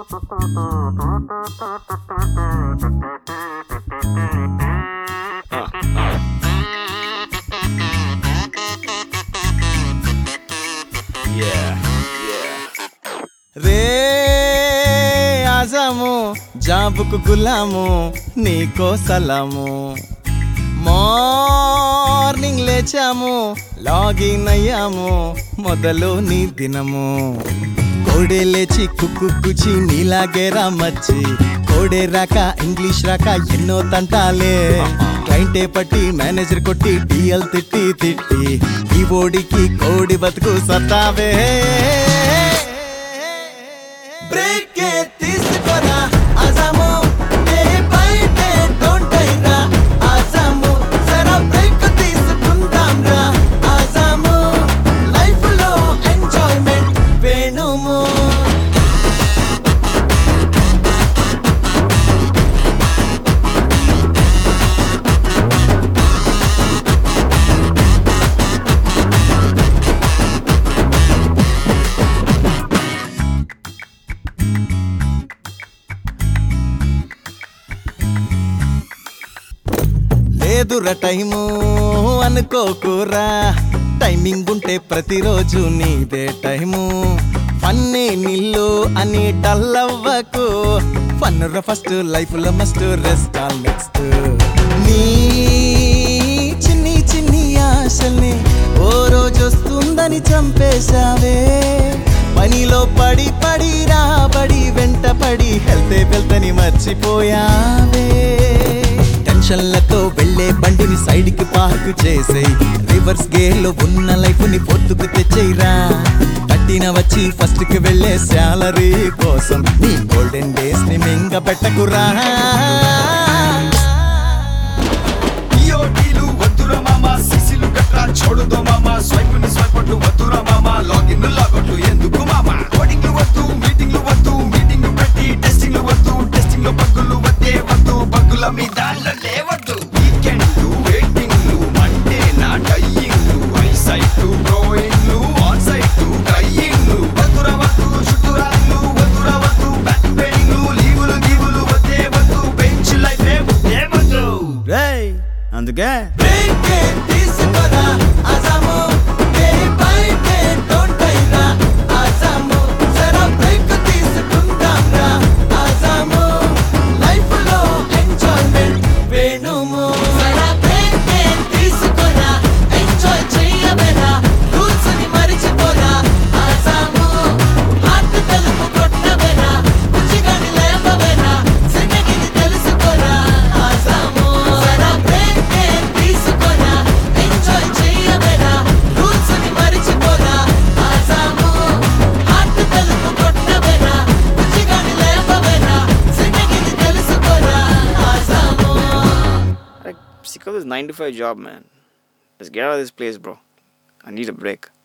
Yeah, yeah. రే ఆజాము జాబుకు గులాము నీకో సలాము morning లేచాము login అయ్యాము మొదలు నీ దినము కోడే లేచి కుక్కు కుచి నీలాగే రామచ్చి కోడే రాక ఇంగ్లీష్ రాక ఎన్నో తంటాలే క్లయింటే పట్టి మేనేజర్ కొట్టి డిఎల్ తిట్టి తిట్టి ఈ ఓడికి కోడి బతుకు సత్తావే బ్రేక్ తీసుకోరా ఆజాము డే బై డే డోంట్ అయిరా ఆజాము జరా బ్రేక్ తీసుకుందాం రా ఆజాము లైఫ్ లో ఎంజాయ్మెంట్ వేణుము లేదురా టైము అనుకోకురా టైమింగ్ ఉంటే ప్రతిరోజు నీదే టైము ఫన్నే నిల్లు అని డల్ అవ్వకు ఫన్నురా ఫస్ట్ లైఫ్ లో మస్ట్ రెస్ట్ ఆల్ నెక్స్ట్ నీ చిన్ని చిన్ని ఆశల్ని ఓ రోజు వస్తుందని చంపేశావే పనిలో పడి పడి రాబడి వెంట పడి హెల్తే వెళ్తని మర్చిపోయావే టెన్షన్లతో వెళ్ళే బండిని సైడ్ కి పార్క్ చేసేయ్ రివర్స్ గేర్ లో ఉన్న లైఫ్ ని పొద్దుకు తెచ్చేయరా కట్టిన వచ్చి ఫస్ట్ కి వెళ్ళే శాలరీ కోసం నీ గోల్డెన్ డేస్ ని మింగ పెట్టకురా ఈఓటీలు వద్దురా మామ సిసిలు గట్రా చూడదు మామ స్వైపుని స్వైపట్లు వద్దురా మామ లాగిన్ లాగొట్లు ఎందుకు మామ కోడింగ్లు వద్దు మీటింగ్లు వద్దు మీటింగ్ పెట్టి టెస్టింగ్లు వద్దు టెస్టింగ్ లో బగ్గులు వద్దే వద్దు బగ్గుల మీద లేవద్దు వీకెండ్లు వెయిటింగ్లు మండే నా డయ్యింగ్లు ఐసైట్లు గ్రోయింగ్లు ఆన్ సైట్లు ట్రయింగ్లు వద్దురా వద్దు చుట్టూరాళ్ళు వద్దురా వద్దు బ్యాక్ పెయిన్లు లీవులు గీవులు వద్దే వద్దు బెంచ్ లైఫ్ ఏ వద్దు రేయ్ అందుకే బ్రేక్ తీసుకోరా ఆజాము డే బై డే డోంట్ అయిరా ఆజాము జరా బ్రేక్ తీసుకుందాం రా ఆజాము లైఫ్ లో ఎంజాయ్మెంట్ వేణుము జరా బ్రేక్ తీసుకోరా ఎంజాయ్ చెయ్యవేరా రూల్స్ ని మరిచిపోరా ఆసాము హార్ట్ తలుపు కొట్టవేరా బుజ్జిగాని లేపవేరా సిన్నగిది తెలుసుకోరా ఆసాము జరా బ్రేక్ తీసుకోరా ఎంజాయ్ చెయ్యవేరా రూల్స్ ని మరిచిపోరా ఆసాము హార్ట్ తలుపు కొట్టవేరా బుజ్జిగాని లేపవేరా సిన్నగిది తెలుసుకోరా ఆసాము Like, sick of this 9 to 5 job, man. Let's get out of this place, bro. I need a break.